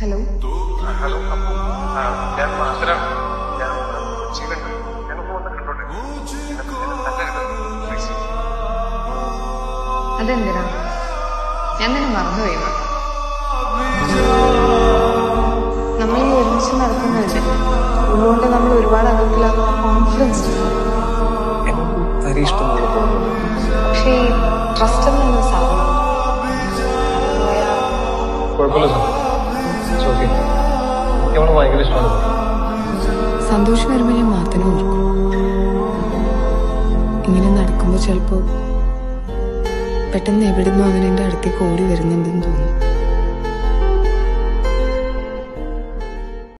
hello hello Appu ആ, ഞാൻ മാത്തനാണ് ഞാൻ കൊച്ചിയിലുണ്ട് ഞാനൊന്ന് വന്ന് കണ്ടോട്ടെ നിനക്ക് നല്ല പ്ലീസ് അതെന്തിനാ ഞാൻ തന്നെ മറന്നുപോയി നമ്മൾ ഈ ഒരുമിച്ച് നടക്കുന്നതല്ലേ അതുകൊണ്ട് നമ്മൾ ഒരുപാട് അകത്തില്ലാത്ത കോൺഫിഡൻസ് എനിക്ക് തരി ഇഷ്ടമുള്ള പോകുന്നത് പക്ഷേ ഈ ട്രസ്റ്റ് എന്ന സാധനം കുഴപ്പമില്ല സാർ ഓക്കെ എനിക്ക് അവളെ ഭയങ്കര ഇഷ്ടമാണ് സന്തോഷം വരുമ്പോൾ ഞാൻ മാത്രമേ ഓർക്കും ഇങ്ങനെ നടക്കുമ്പോൾ ചിലപ്പോൾ പെട്ടെന്ന് എവിടുന്നോ അവൻ എൻ്റെ അടുത്തേക്ക് ഓടി വരുന്നുണ്ടെന്ന് തോന്നും